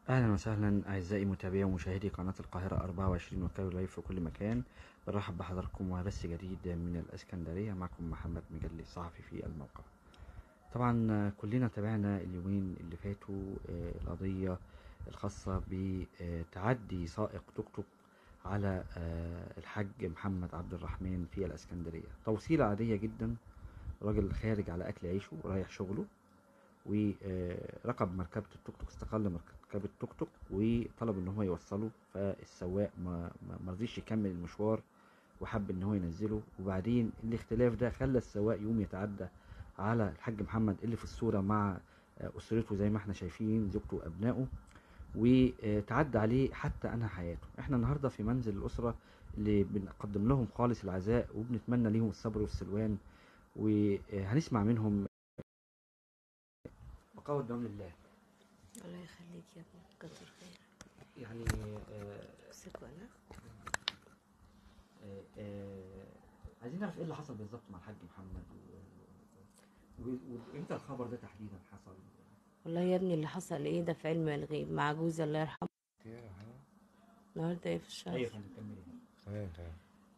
أهلا وسهلا أعزائي متابعي ومشاهدي قناة القاهرة 24 وكالو لايف في كل مكان برحب بحضراتكم وبث جديد من الإسكندرية معكم محمد مجلي صحفي في الموقع طبعا كلنا تابعنا اليومين اللي فاتوا آه، القضية الخاصة بتعدي سائق توك توك على آه، الحاج محمد عبد الرحمن في الإسكندرية توصيلة عادية جدا راجل خارج على أكل عيشه رايح شغله وركب مركبة التوك توك استقل مركبة التوك توك وطلب ان هو يوصله فالسواق ما ما- ما رضيش يكمل المشوار وحب ان هو ينزله وبعدين الاختلاف ده خلى السواق يقوم يتعدى على الحاج محمد اللي في الصورة مع آه، اسرته زي ما احنا شايفين زوجته وابنائه وتعدى عليه حتى انهى حياته احنا النهارده في منزل الاسره اللي بنقدم لهم خالص العزاء وبنتمنى ليهم الصبر والسلوان وهنسمع منهم بقاء الدوام لله الله يخليك يا ابني كتر خيرك يعني آه، امسك وانا آه، آه، عايزين نعرف ايه اللي حصل بالظبط مع الحاج محمد و- و- وامتى الخبر ده تحديدا حصل والله يا ابني اللي حصل ايه ده في علم الغيب مع جوزي الله يرحمه النهارده ايه في الشهر ايوه فندم كملي تمام تمام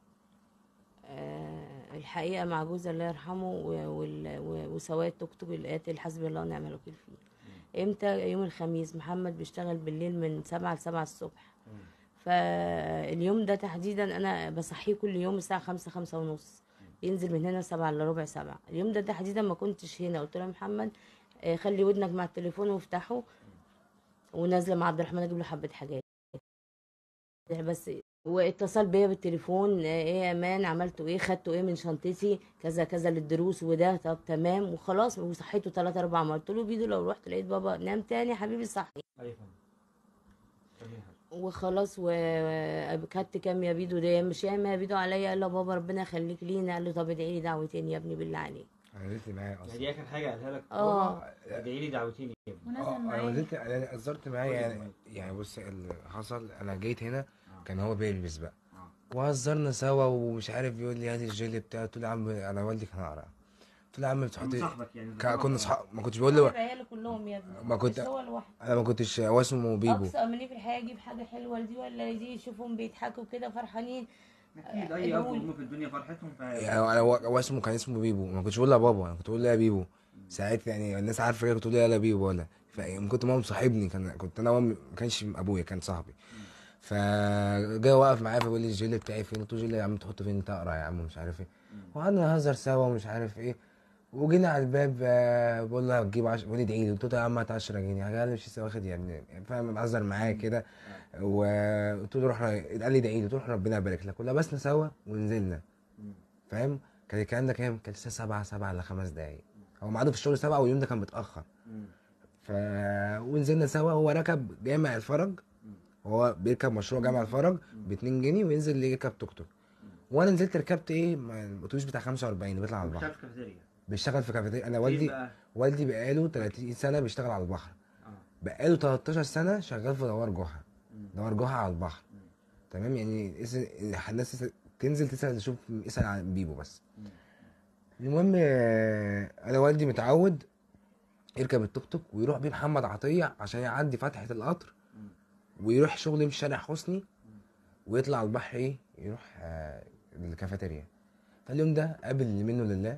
آه الحقيقه مع جوزي الله يرحمه و- وال- و- وسواق التوك توك القاتل حسبي الله ونعم الوكيل فيه امتى يوم الخميس محمد بيشتغل بالليل من سبعة لسبعة الصبح فاليوم ده تحديدا انا بصحيه كل يوم الساعه خمسة خمسة ونص ينزل من هنا سبعة الا ربع سبعة اليوم ده تحديدا ما كنتش هنا قلت له يا محمد آه، خلي ودنك مع التليفون وافتحه ونازله مع عبد الرحمن اجيب له حبه حاجات بس واتصل بيا بالتليفون آه، ايه يا امان عملتوا ايه خدتوا ايه من شنطتي كذا كذا للدروس وده طب تمام وخلاص وصحيته ثلاثة اربع مرات قلت له بيدو لو رحت لقيت بابا نام تاني يا حبيبي صحي ايوه فندم كملي يا حاج. وخلاص وكدت كام يا بيدو ده مش ياما يا بيدو عليا قال له بابا ربنا يخليك لينا قال له طب ادعي لي دعوتين يا ابني بالله عليك نزلت معايا يعني اصلا دي اخر حاجه قالها لك اه ادعي لي دعوتين يا ابني اه انا نزلت انا نزلت معايا يعني يعني بص اللي حصل انا جيت هنا كان هو بيلبس بقى آه. وهزرنا سوا ومش عارف يقول لي هات الجيلي بتاعه قلت له يا عم انا والدي كان اقرع قلت له يا عم بتحط كان إيه؟ صاحبك يعني كا- كنا صحاب ما كنتش بقول له عيالي كلهم يا ابني ما كنت- مش هو لوحده انا ما كنتش هو اسمه بيبو اقصى امني في الحياه اجيب حاجه حلوه لدي ولا دي يشوفهم بيضحكوا كده فرحانين اكيد اي اب وام في الدنيا فرحتهم ف يعني انا هو هو اسمه كان اسمه بيبو ما كنتش بقول له يا بابا انا كنت بقول له يا بيبو ساعات يعني الناس عارفه كده كنت بقول له يلا بيبو ولا فمن كنت ما هو مصاحبني كان كنت انا وأمي- ما كانش ابويا كان صاحبي فجاي واقف معايا فبيقول لي الجيل بتاعي فين قلت له الجيل يا عم تحطه فين انت اقرا يا عم مش عارف ايه وقعدنا نهزر سوا ومش عارف ايه وجينا على الباب آه، بقول له هتجيب 10 بيقول لي ادعي لي قلت له يا عم هات 10 جنيه قال لي مش لسه واخد يعني فاهم بهزر معاه كده وقلت له روح قال لي ادعي لي قلت له روح ربنا يبارك لك ولبسنا سوا ونزلنا فاهم كان الكلام ده كام كان الساعه 7 7 الا 5 دقايق هو ميعاده في الشغل 7 واليوم ده كان متاخر ف ونزلنا سوا هو ركب جامع الفرج هو بيركب مشروع جامع الفرج ب 2 جنيه وينزل يركب توك توك وانا نزلت ركبت ايه مع الاتوبيس بتاع 45 اللي بيطلع على البحر في كافيتيريا بيشتغل في كافيتيريا انا فين والدي بقى؟ والدي بقاله 30 سنه بيشتغل على البحر اه بقاله 13 سنه شغال في دوار جحا مم. دوار جحا على البحر مم. تمام يعني اس- الناس تس- تنزل تسال تشوف اسال عن بيبو بس مم. المهم آه، انا والدي متعود يركب التوك توك ويروح بيه محمد عطيه عشان يعدي فتحه القطر مم. ويروح شغل في شارع حسني ويطلع على البحر ايه يروح آه، الكافيتيريا فاليوم ده قابل اللي منه لله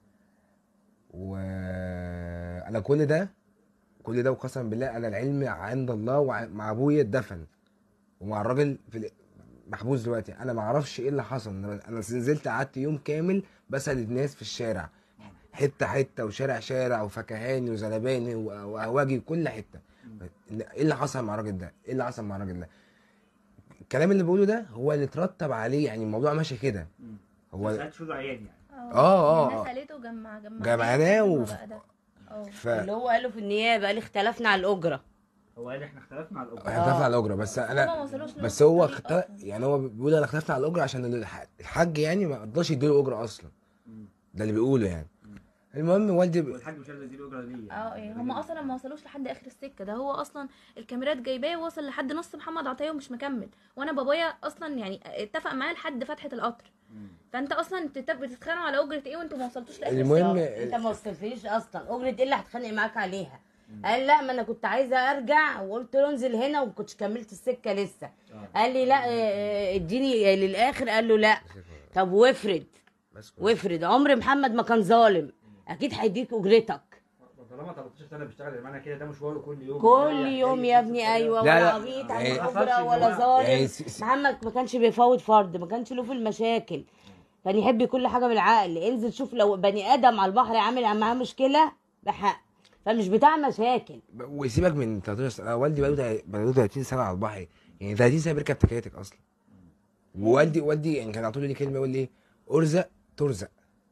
وانا كل ده كل ده وقسما بالله انا العلم عند الله ومع ابويا اتدفن ومع الراجل في ال- محبوس دلوقتي انا ما اعرفش ايه اللي حصل انا أنا نزلت قعدت يوم كامل بسال الناس في الشارع حته حته وشارع شارع وفكهاني وزلباني و- وقهوجي كل حته ايه اللي حصل مع الراجل ده ايه اللي حصل مع الراجل ده الكلام اللي بقوله ده هو اللي اترتب عليه يعني الموضوع ماشي كده مم. هو ساعات شغل عيان يعني آه، آه، الناس آه. قالته جمع جمع جمعناه و- اه ف اللي هو قاله في النيابه قال اختلفنا على الاجره هو قال احنا اختلفنا على الاجره احنا اختلفنا على الاجره بس هما انا ما وصلوش بس لنقطة هو الطريق اخت... أصلاً. يعني هو بيقول انا اختلفنا على الاجره عشان الح- الحاج يعني ما قدرش يديله اجره اصلا مم. ده اللي بيقوله يعني مم. المهم والدي ب... والحاج مش عايز يديله اجره ليه اه ايه هم اصلا ما وصلوش لحد اخر السكه ده هو اصلا الكاميرات جايباه وصل لحد نص محمد عطيه ومش مكمل وانا بابايا اصلا يعني اتفق معاه لحد فتحه القطر مم. فانت اصلا تت- بتتخانقوا على اجره ايه وانتوا ما وصلتوش لاخر المهم انت ما وصلتليش اصلا اجره ايه اللي هتخانق معاك عليها قال لا ما انا كنت عايزه ارجع وقلت له انزل هنا وما كنتش كملت السكه لسه قال لي لا آه، اديني للاخر قال له لا طب وافرض بس وافرض عمر محمد ما كان ظالم اكيد هيديك اجرتك طالما 13 سنه بيشتغل معنى كده ده مشواره كل يوم كل يوم يا ابني ايوه لا، ولا لا، عبيط يعني- عن حصلش خبره إن ولا هو- ظالم يعني س- س- محمد ما كانش بيفوت فرد ما كانش له في المشاكل كان يحب كل حاجه بالعقل انزل شوف لو بني ادم على البحر عامل معاه مشكله بحق فمش بتاع مشاكل وسيبك من 13 سنه أنا والدي بقاله بقاله 30 سنه على البحر يعني 30 سنه بيركب تكاتك اصلا ووالدي والدي يعني كان على طول لي كلمه يقول لي ارزق ترزق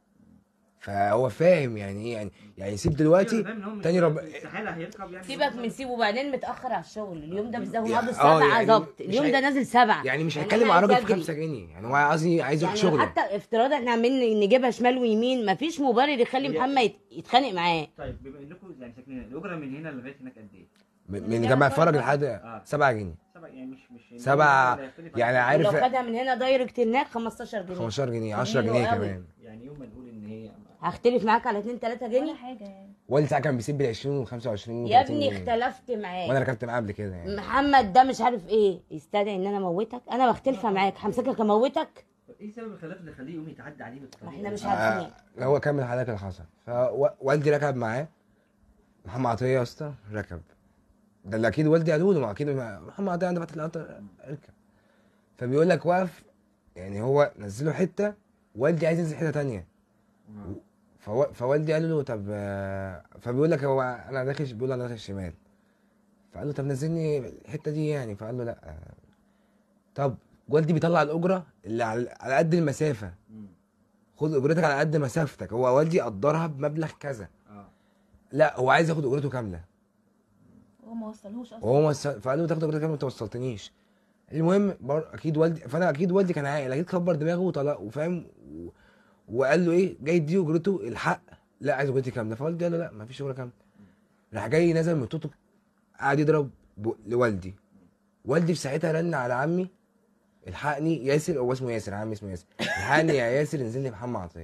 فهو فاهم يعني ايه يعني يعني سيب دلوقتي تاني رب استحاله هيركب يعني سيبك من سيبه وبعدين متاخر على الشغل اليوم ده بالذات هم يعني- قعدوا آه، سبعه يعني ظبط مش اليوم هي- ده نازل سبعه يعني مش أنا هيتكلم على عايز راجل في أجري. 5 جنيه يعني هو عايز عايز يروح يعني شغله حتى افتراض احنا عمالين نجيبها شمال ويمين مفيش مبرر يخلي هي- محمد يت- يتخانق معاه طيب بما انكم يعني ساكنين هنا، الاجره من هنا لغايه هناك قد ايه؟ من من جامع فرج لحد آه. 7 جنيه سبع يعني مش مش سبعة ولا يختلف يعني عن- عارف- لو خدها من هنا دايركت هناك 15 جنيه 15 جنيه 10 حلو جنيه قوي. كمان يعني يوم ما نقول ان هي هختلف معاك على 2 3 ولا جنيه حاجه يعني والدي ساعات كان بيسيب بال 20 و 25 يا ابني اختلفت معاك وانا ركبت معاه قبل كده يعني محمد ده مش عارف ايه يستدعي ان انا اموتك انا بختلفها معاك همسكك اموتك طب ايه سبب الخلاف اللي يخليه يقوم يتعدى عليه بالطريقه ما احنا دي؟ مش عارفين آه هو كمل الحلقه اللي حصل فوالدي ركب معاه محمد عطيه يا اسطى ركب ده اللي اكيد والدي قالوا له ما اكيد ما- محمد عطيه عنده فتح القطر اركب فبيقول لك وقف يعني هو نزله حته والدي عايز ينزل حته تانية آه. فو... فوالدي قال له طب آه، فبيقول لك هو انا داخل بيقول انا داخل شمال فقال له طب نزلني الحته دي يعني فقال له لا طب والدي بيطلع الاجره اللي على على قد المسافه مم. خد اجرتك على قد مسافتك هو والدي قدرها بمبلغ كذا اه لا هو عايز ياخد اجرته كامله هو ما وصلهوش اصلا وهو وصل... فقال له تاخد اجرتك كامله انت وصلتنيش المهم بر... اكيد والدي فانا اكيد والدي كان عاقل اكيد كبر دماغه وطلع وفاهم و... وقال له ايه جاي يديه اجرته الحق لا عايز اجرتي كامله فوالدي قال له لا مفيش اجره كامله راح جاي نزل من التوتو قعد يضرب ب... لوالدي والدي في ساعتها رن على عمي الحقني ياسر هو اسمه ياسر عمي اسمه ياسر الحقني يا ياسر انزل لي محمد عطيه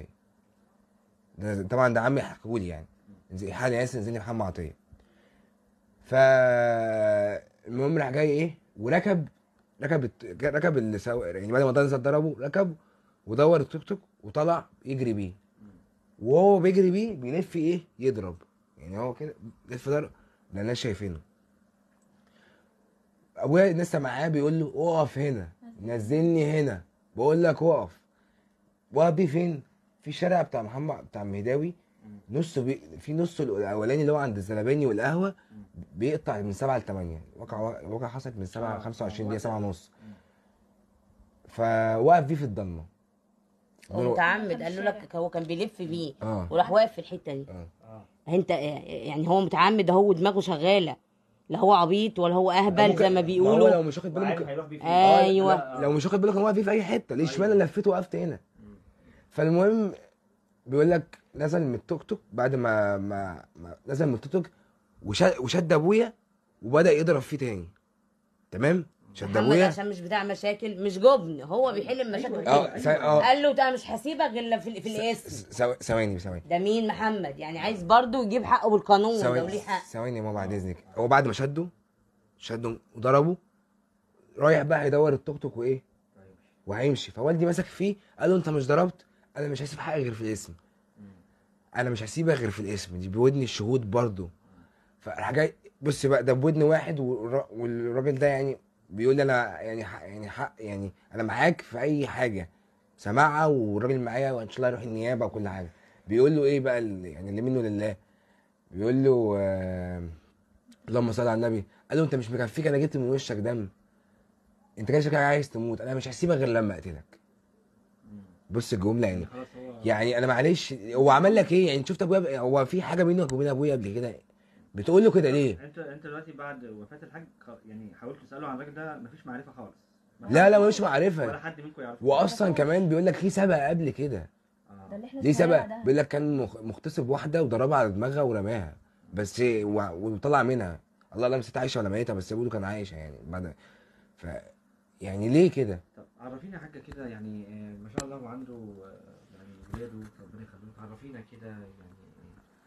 ده طبعا ده عمي حكولي يعني انزل- الحقني يا ياسر انزل لي محمد عطيه فالمهم راح جاي ايه وركب ركب الت- ركب السو... يعني بعد ما ده نزل ضربه ركب ودور التوك توك وطلع يجري بيه وهو بيجري بيه بيلف ايه يضرب يعني هو كده لف ضرب ده الناس شايفينه ابويا لسه معاه بيقول له اقف هنا نزلني هنا بقول لك اقف واقف بيه فين في الشارع بتاع محمد بتاع المهداوي نص بي... في نص الاولاني اللي هو عند الزلباني والقهوه بيقطع من 7 ل 8 واقع واقع حصلت من 7 آه. 25 دقيقه 7 ونص فوقف بيه في الضلمه هو متعمد قال له لك هو كان بيلف بيه اه وراح واقف في الحته دي اه اه انت يعني هو متعمد هو دماغه شغاله لا هو عبيط ولا هو اهبل ممكن- زي ما هو بيقولوا لو مش واخد باله عارف ممكن هيروح بيه فين آه. آه، أيوة. لا، لو مش واخد باله كان واقف فيه في اي حته ليه اشمعنى أيوة. لفيته وقفت هنا مم. فالمهم بيقول لك نزل من التوك توك بعد ما ما, ما نزل من التوك توك وشد, وشد ابويا وبدا يضرب فيه تاني تمام شد محمد ابويا عشان مش بتاع مشاكل مش جبن هو بيحل المشاكل اه كده. سا- اه قال له ده مش هسيبك غير في, في الاسم س- ثو- ثواني ثواني ده مين محمد يعني عايز برضه يجيب حقه بالقانون لو ثواني ليه حق ثواني يا ماما بعد اذنك هو بعد ما شده شده وضربه رايح بقى هيدور التوك توك وايه وهيمشي فوالدي مسك فيه قال له انت مش ضربت انا مش هسيب حقي غير في الاسم انا مش هسيبها غير في الاسم دي بودني الشهود برضو فراح جاي بص بقى ده بودن واحد والر- والراجل ده يعني بيقول لي انا يعني حق يعني حق يعني انا معاك في اي حاجه سماعه والراجل معايا وان شاء الله يروح النيابه وكل حاجه بيقول له ايه بقى ال- يعني اللي منه لله بيقول له آه اللهم صل على النبي قال له انت مش مكفيك انا جبت من وشك دم انت كده شكلك عايز تموت انا مش هسيبك غير لما اقتلك بص الجمله يعني خلاص هو يعني انا معلش هو عمل لك ايه يعني شفت ابويا هو في حاجه بينك وبين ابويا قبل كده بتقول له كده ليه انت انت دلوقتي بعد وفاه الحاج خ- يعني حاولت تساله عن الراجل ده مفيش معرفه خالص لا لا مش ولا معرفه حد منكم يعرفه واصلا كمان بيقول لك ليه سبق قبل كده آه. ده اللي احنا ليه سمعناه سبق ده. بيقول لك كان مخ- مغتصب واحده وضربها على دماغها ورماها بس و- وطلع منها الله اعلم ست عايشه ولا ميته بس بيقولوا كان عايشه يعني بعد ف يعني ليه كده طب عرفينا يا حاجه كده يعني آه، ما شاء الله وعنده آه، يعني ولاده ربنا يخليهم عرفينا كده يعني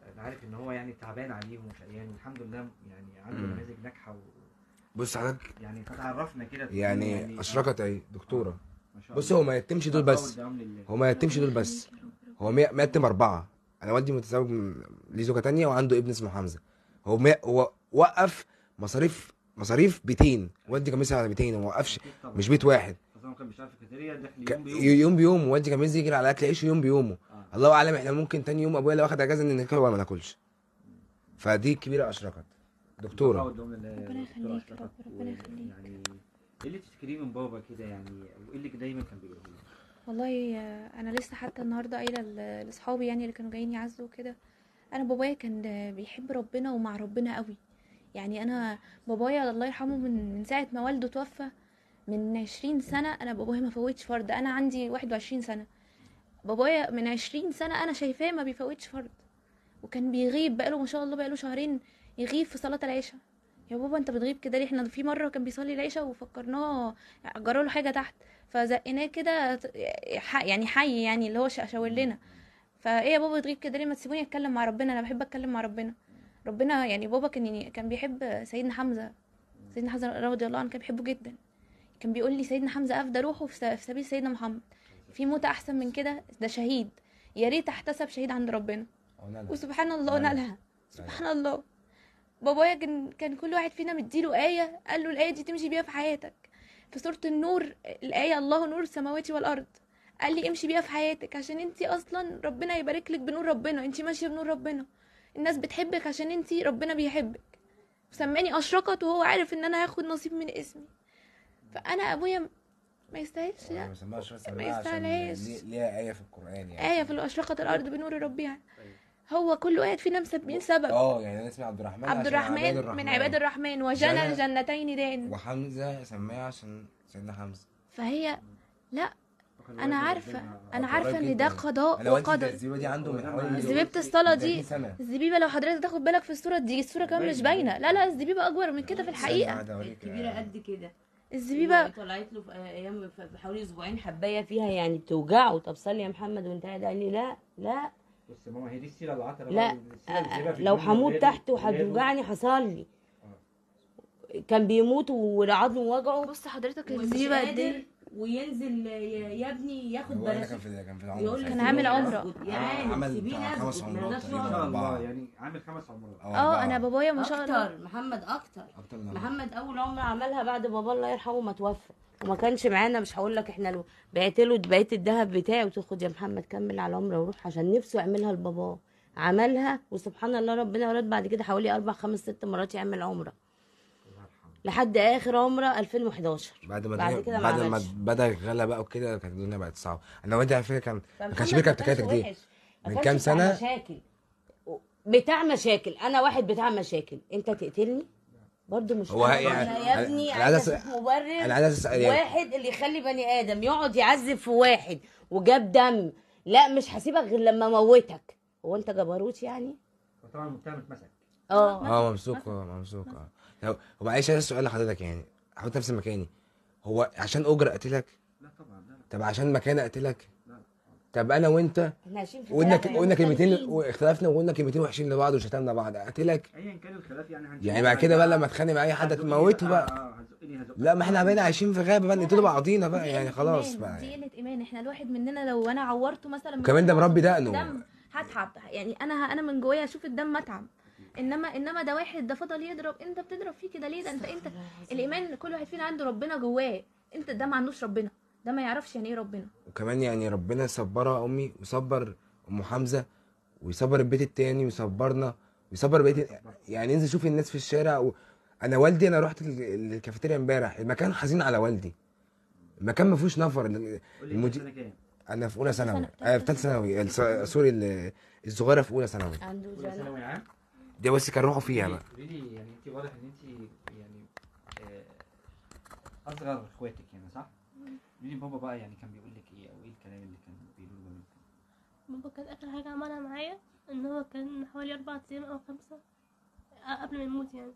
انا عارف ان هو يعني تعبان عليهم وشقيان والحمد لله يعني عنده مم. نماذج ناجحه و... بص حضرتك يعني فتعرفنا كده يعني اشرقت اهي دكتوره ما شاء بص الله. هو ما يتمش دول بس الدوام لله. هو ما يتمش دول بس هو مي- ميتم أربعة أنا والدي متزوج من- ليه زوجة تانية وعنده ابن اسمه حمزة هو مي... هو وقف مصاريف مصاريف بيتين والدي كان بيصرف على بيتين هو ما وقفش أكيد طبعا. مش بيت واحد بس هو كان بيشتغل في الكافيتيريا داخل ك... يوم بيوم يوم بيوم والدي كان بينزل يجري على أكل عيشه يوم بيومه آه. الله أعلم إحنا ممكن تاني يوم أبويا لو واخد أجازة إن ناكل ولا ما ناكلش فدي كبيرة أشرقت دكتورة ربنا ربنا يخليك يا رب، ربنا يخليك. يعني ايه اللي تفتكريه من بابا كده يعني وايه اللي دايما كان بيقوله لك؟ والله آه، انا لسه حتى النهارده قايله ل- لاصحابي يعني اللي كانوا جايين يعزوا كده انا بابايا كان آه، بيحب ربنا ومع ربنا قوي يعني انا بابايا الله يرحمه من من ساعه ما والده توفى من عشرين سنه انا بابايا ما فوتش فرض انا عندي واحد وعشرين سنه بابايا من عشرين سنه انا شايفاه ما بيفوتش فرض وكان بيغيب بقاله ما شاء الله بقاله شهرين يغيب في صلاه العشاء يا بابا انت بتغيب كده ليه احنا في مره كان بيصلي العشاء وفكرناه جرى له حاجه تحت فزقناه كده ح- يعني حي يعني اللي هو ش- شاور لنا فايه يا بابا تغيب كده ليه ما تسيبوني اتكلم مع ربنا انا بحب اتكلم مع ربنا ربنا يعني بابا كان يعني كان بيحب سيدنا حمزه سيدنا حمزه رضي الله عنه كان بيحبه جدا كان بيقول لي سيدنا حمزه افدى روحه في س- في سبيل سيدنا محمد في موتة احسن من كده ده شهيد يا ريت احتسب شهيد عند ربنا وسبحان الله نعم. نالها سبحان الله بابايا كان كان كل واحد فينا مديله آية قال له الآية دي تمشي بيها في حياتك في سورة النور الآية الله نور السماوات والأرض قال لي امشي بيها في حياتك عشان انتي اصلا ربنا يبارك لك بنور ربنا انتي ماشيه بنور ربنا الناس بتحبك عشان انتي ربنا بيحبك وسماني اشرقت وهو عارف ان انا هاخد نصيب من اسمي فانا ابويا ما يستاهلش أنا لا ما سماهاش بس ما سماها عشان يستاهلهاش. ليه- ليها آية في القرآن يعني آية في أشرقت الأرض بنور ربها هو كل واحد فينا مسمين سبب اه يعني انا اسمي عبد الرحمن عبد عشان عباد الرحمن من عباد الرحمن وجنى جنى- الجنتين دان وحمزة سماها عشان سيدنا حمزة فهي لا وكان انا والد عارفه ربنا- انا قريب عارفه ان ده جداً. قضاء انا والدي وقدر الزبيبة دي عنده من هو حوالي لما زبيبة الصلاة دي 30 سنة الزبيبه لو حضرتك تاخد بالك في الصوره دي الصوره كمان مش باينه لا لا الزبيبه اكبر من كده في الحقيقه الكبيره قد كده الزبيبه طلعت له في ايام في حوالي اسبوعين حبايه فيها يعني بتوجعه طب صلي يا محمد وانت قاعد قال لي لا لا بص يا ماما هي دي السيره العطره لا بقى، السيرة اللي سايبها في لو الدنيا هموت ولاده- تحت ولاده. وهتوجعني حصل لي كان بيموت وعظمه وجعه بص حضرتك ومش الزبيبه قد قادر ايه وينزل يا يا ابني ياخد هو هنا بلاش كان في كان في العمر يقول ساعتها. كان عامل عمرة. يا عمل عالم سيبيني بتاع خمس اسكت ما عمرات نقدرش تقريباً. ما نقعد. شاء الله أربعة. يعني عامل خمس عمرات اه أربعة. انا بابايا ما شاء الله اكتر محمد اكتر اكتر من محمد اول عمره عملها بعد بابا الله يرحمه ما توفى وما كانش معانا مش هقول لك احنا لو بعت له بقيت الذهب بتاعي وتاخد يا محمد كمل على العمره وروح عشان نفسه يعملها لباباه عملها وسبحان الله ربنا اراد بعد كده حوالي اربع خمس ست مرات يعمل عمره الله يرحمه لحد اخر عمره 2011 بعد ما بعد بعد, كده ما بعد ما عملش. بدا الغلا بقى وكده كانت الدنيا بقت صعبه انا والدي على فكره كان ما كانش فمحمد بيركب ما كانش تكاتك دي وحش. ما من كانش كام بتاع سنة؟ مشاكل بتاع مشاكل انا واحد بتاع مشاكل انت تقتلني برضه مش هو أنا. يعني- انا يا ابني أنا عايز عايز أسأل- اشوف مبرر انا عايز اسال يعني واحد اللي يخلي بني ادم يقعد يعذب في واحد وجاب دم لا مش هسيبك غير لما اموتك هو انت جبروت يعني وطبعا المتهم اتمسك اه اه ممسوك اه ممسوك اه لو- هو معلش عايز سؤال لحضرتك يعني احط نفسي مكاني هو عشان اجر اقتلك لا طبعا لا لا طب عشان مكان اقتلك لا. طب انا وانت احنا عايشين في وقلنا بلد قلنا كلمتين مختلفين. واختلفنا وقلنا كلمتين وحشين لبعض وشتمنا بعض اقتلك ايا كان الخلاف يعني هنشوف يعني بعد كده بقى لما اتخانق مع اي حد هتزقني تموته آه، بقى اه هتزقني هزقك لا ما احنا بقينا عايشين في غابه بقى نقتلوا بعضينا بقى دي يعني قلة خلاص إيمان، بقى دي يعني. قله ايمان احنا الواحد مننا لو انا عورته مثلا وكمان ده مربي دقنه. دم هتعب يعني انا انا من جوايا اشوف الدم اتعب انما انما ده واحد ده فضل يضرب انت بتضرب فيه كده ليه ده انت انت الايمان كل واحد فينا عنده ربنا جواه انت ده ما عندوش ربنا ده ما يعرفش يعني ايه ربنا وكمان يعني ربنا صبرها امي وصبر ام حمزه ويصبر البيت التاني ويصبرنا ويصبر بقيه يعني انزل شوف الناس في الشارع و... انا والدي انا رحت ال- الكافيتيريا امبارح المكان حزين على والدي المكان ما فيهوش نفر ال- قول لي المدير- سنه كام انا في اولى ثانوي سنة- آه في ثالثه ثانوي الص- سوري ال- الصغيره في اولى ثانوي عنده اولى جنة ثانوي عام دي بس كان روحوا فيها بقى قولي لي يعني انت واضح ان انت يعني آه، اصغر اخواتك يعني صح؟ قولي لي بابا بقى يعني كان بيقول لك ايه او ايه الكلام اللي كان بيقوله له منكم؟ بابا كان آخر حاجة عملها معايا إن هو كان حوالي أربع أيام أو خمسة آه، قبل ما يموت يعني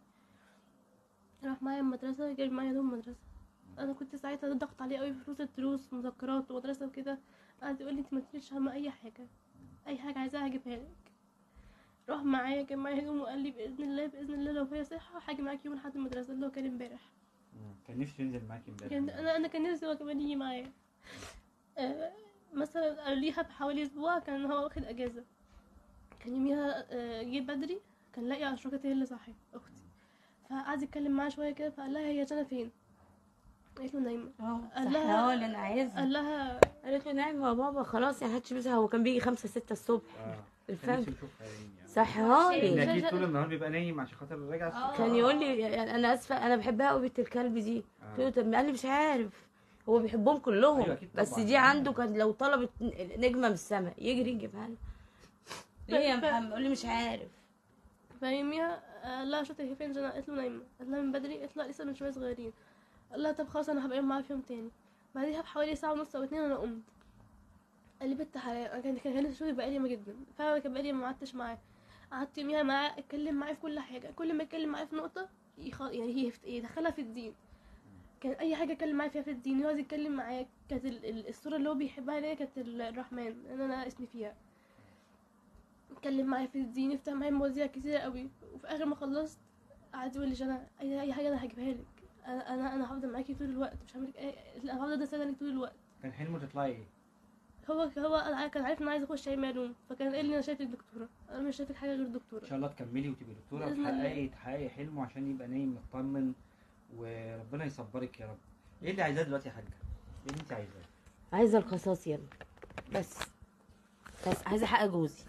راح معايا المدرسة جايب معايا هدوم مدرسة أنا كنت ساعتها ضغط عليه أوي في فلوس الدروس ومذكرات ومدرسة وكده قعد يقول لي انت ما تشيلش هم أي حاجة أي حاجة عايزاها هجيبها لك راح معايا كان معايا هدوم وقال لي باذن الله باذن الله لو هي صحه هاجي معاك يوم لحد المدرسه اللي هو كان امبارح كان نفسه ينزل معاكي امبارح كان انا انا كان نفسي هو كمان يجي معايا آه، مثلا قبليها بحوالي اسبوع كان هو واخد اجازه كان يوميها آه، جه بدري كان لاقي اشرقت هي اللي صحي اختي فقعد يتكلم معاها شويه كده فقال لها هي جنى فين قالت له نايمه اه قال صح لها- هو اللي انا عايزها قال لها قالت له نعم يا بابا خلاص يعني محدش بيزهق هو كان بيجي خمسة ستة الصبح اه كان الفجر نفسه يشوفها يعني صح اه لان لي. اكيد طول النهار بيبقى نايم عشان خاطر راجع الصبح كان يقول لي يعني انا اسفه انا بحبها قوي بنت الكلب دي قلت له طب قال لي مش عارف هو بيحبهم كلهم أيوة أكيد بس طبعاً. دي عنده كان لو طلبت نجمه من السماء يجري يجيبها لها ليه يا ف- محمد يقول لي مش عارف فيوميها قال لها شاطر هي فين جنى قالت له نايمه قال لها من بدري قالت له لسه من شويه صغيرين قال لها طب خلاص انا هبقى يوم معاها في يوم تاني بعديها بحوالي ساعه ونص او اتنين انا قمت قال لي بنت حلال انا كان كان نفسي اشوفك بقالي ياما جدا فعلا كان بقالي ياما ما قعدتش معاه قعدت يوميها معاه اتكلم معاه في كل حاجه كل ما اتكلم معاه في نقطه يخ... يعني هي يفت- يدخلها في الدين كان اي حاجه اتكلم معاه فيها في الدين يقعد يتكلم معايا كانت ال- ال- الصوره اللي هو بيحبها ليا كانت الرحمن ان انا اسمي فيها اتكلم معايا في الدين يفتح معايا مواضيع كتير قوي وفي اخر ما خلصت قعد يقول لي جنى اي اي حاجه انا هجيبها لك انا انا انا هفضل معاكي طول الوقت مش هعمل لك اي لا، هفضل اساعدك طول الوقت كان حلمه تطلعي ايه؟ هو هو أنا كان عارف ان انا عايزه اخش علم علوم فكان قال لي انا شايفك دكتوره انا مش شايفك حاجه غير ان دكتوره شاء الله تكملي وتبقي دكتوره بإذن الله. وتحققي تحققي حلمه عشان يبقى نايم مطمن وربنا يصبرك يا رب ايه اللي عايزاه دلوقتي يا حاجه؟ ايه اللي انت عايزاه؟ عايزه القصاص يا ابني بس بس عايزه حق جوزي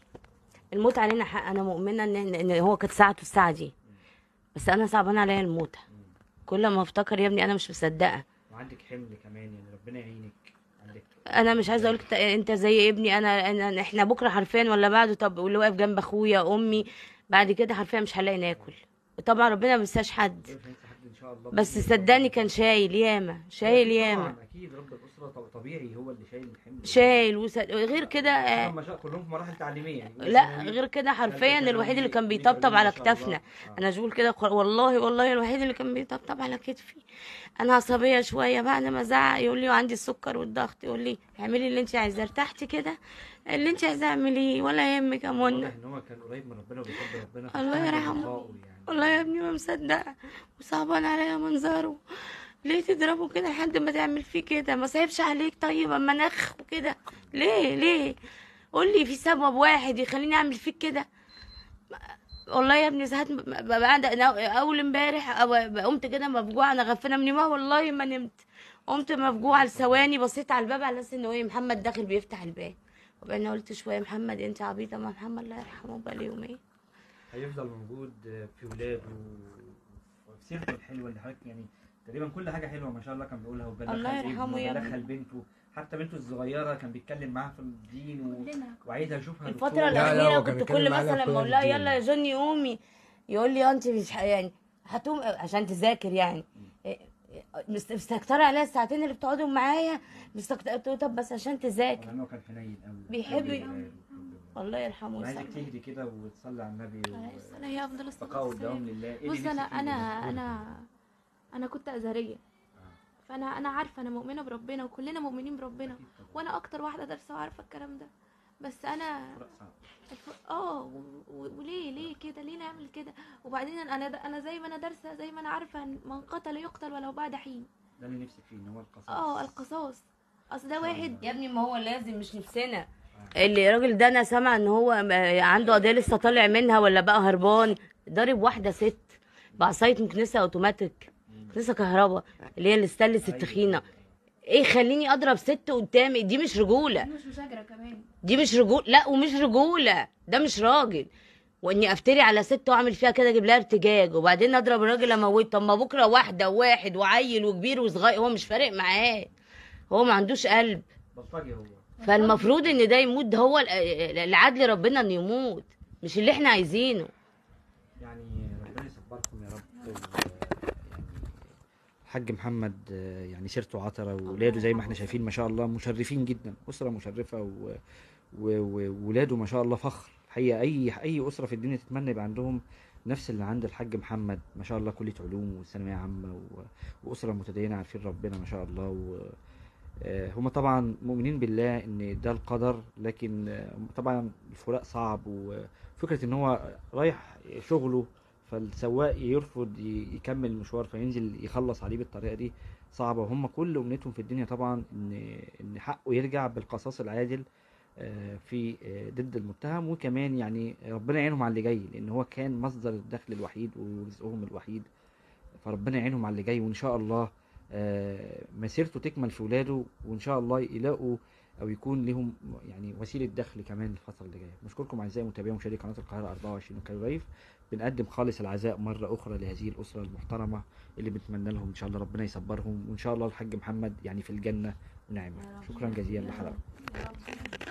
الموت علينا حق انا مؤمنه ان ان هو كانت ساعته الساعه دي بس انا صعبان عليا الموت كل ما افتكر يا ابني انا مش مصدقه وعندك حمل كمان يعني ربنا يعينك عندك انا مش عايزه اقولك انت زي ابني انا, أنا احنا بكره حرفيا ولا بعده طب واللي واقف جنب اخويا امي بعد كده حرفيا مش هنلاقي ناكل طبعا ربنا ما بينساش حد مش هنسى حد ان شاء الله بس بإذن الله. صدقني كان شايل ياما شايل أكيد ياما طبعاً، اكيد رب الاسره طب- طبيعي هو اللي شايل الحمل شايل وس... غير كده آه، طبعاً ما شاء كلهم في مراحل تعليميه يعني لا ثانوي، غير كده حرفيا ثالثة الوحيد اللي ثانوي، كان مية بيطبطب علوم على ما شاء الله. كتافنا آه. انا جول كده قر- والله والله الوحيد اللي كان بيطبطب على كتفي انا عصبيه شويه بعد ما ازعق يقول لي وعندي السكر والضغط يقول لي اعملي اللي انت عايزاه ارتحتي كده اللي انت عايزاه اعمليه ولا يهمك يا منى واضح ان هو كان قريب من ربنا وبيحب ربنا الله فاستحمل يرحمه. بقائه يعني والله يا ابني ما مصدقه وصعبان عليا منظره ليه تضربه كده لحد ما تعمل فيه كده ما صعبش عليك طيب اما نخ وكده ليه ليه قول لي في سبب واحد يخليني اعمل فيك كده والله يا ابني ساعات ب- ب- بعد أنا اول امبارح أو- قمت كده مفجوعه انا غفانه من يومها والله ما نمت قمت مفجوعه لثواني بصيت على الباب على اساس انه ايه محمد داخل بيفتح الباب وبعدين قلت شويه محمد انت عبيطه ما محمد الله يرحمه بقى يومين هيفضل موجود في ولاده وفي سيرته الحلوه اللي حضرتك يعني تقريبا كل حاجه حلوه ما شاء الله كان بيقولها وبلغها الله يرحمه يا وبلغها ابني. لبنته حتى بنته الصغيره كان بيتكلم معاها في الدين و... كلنا وعايزها اشوفها الفترة دكتورة. لا، لا، الأخيرة هو كان كنت بيتكلم كل معانا مثلا في ما اقول لها الدين. يلا يا جوني قومي يقول لي انت مش ح- يعني هتقوم عشان تذاكر يعني إيه، إيه، مست- مستكترة عليها الساعتين اللي بتقعدوا معايا مستكترة قلت له طب بس عشان تذاكر لأن هو كان حنين قوي بيحب بيحب ي- العيال وبيحب- الله يرحمه انا عايزك ويسامحه تهدي كده وتصلي على النبي انا هي افضل الصلاه وبقاء والسلام والدوام لله إيه اللي بص انا نفسك فيه انا بالظبط؟ انا انا كنت ازهريه فانا انا عارفه انا مؤمنه بربنا وكلنا مؤمنين بربنا أكيد طبعاً. وانا اكتر واحده دارسه وعارفه الكلام ده بس انا فراق صعب. الف- اه و- و- وليه ليه كده ليه نعمل كده وبعدين انا انا زي ما انا دارسه زي ما انا عارفه إن من قتل يقتل ولو بعد حين ده اللي نفسك فيه ان هو القصاص اه القصاص اصل ده واحد يا ابني ما هو لازم مش نفسنا اللي الراجل ده انا سامع ان هو م- عنده قضيه لسه طالع منها ولا بقى هربان ضارب واحده ست بعصايه مكنسه اوتوماتيك مكنسه كهرباء اللي هي الاستانلس التخينه ايه خليني اضرب ست قدامي دي مش رجوله مش مشاجره كمان دي مش رجول لا ومش رجوله ده مش راجل واني افتري على ست واعمل فيها كده اجيب لها ارتجاج وبعدين اضرب الراجل اموت طب ما بكره واحده وواحد وعيل وكبير وصغير هو مش فارق معاه هو ما عندوش قلب بلطجي هو فالمفروض ان ده يموت ده هو ال- العدل ربنا انه يموت مش اللي احنا عايزينه يعني ربنا يصبركم يا رب يعني الحاج محمد آه، يعني سيرته عطره وولاده زي ما احنا شايفين ما شاء الله مشرفين جدا اسره مشرفه و- و- وولاده ما شاء الله فخر الحقيقه اي اي اسره في الدنيا تتمنى يبقى عندهم نفس اللي عند الحاج محمد ما شاء الله كليه علوم وثانويه عامه و- واسره متدينه عارفين ربنا ما شاء الله و آه، هم طبعا مؤمنين بالله ان ده القدر لكن آه، طبعا الفراق صعب وفكرة ان هو رايح شغله فالسواق يرفض ي- يكمل المشوار فينزل يخلص عليه بالطريقة دي صعبة وهم كل امنيتهم في الدنيا طبعا ان ان حقه يرجع بالقصاص العادل آه، في آه، ضد المتهم وكمان يعني ربنا يعينهم على اللي جاي لان هو كان مصدر الدخل الوحيد ورزقهم الوحيد فربنا يعينهم على اللي جاي وان شاء الله آه، مسيرته تكمل في ولاده وان شاء الله يلاقوا او يكون لهم يعني وسيله دخل كمان الفتره اللي جايه بشكركم اعزائي متابعي ومشاهدي قناه القاهره 24 وكالو لايف بنقدم خالص العزاء مره اخرى لهذه الاسره المحترمه اللي بنتمنى لهم ان شاء الله ربنا يصبرهم وان شاء الله الحاج محمد يعني في الجنه ونعمه يا رب. شكرا جزيلا يا لحضرتك رب. يا رب.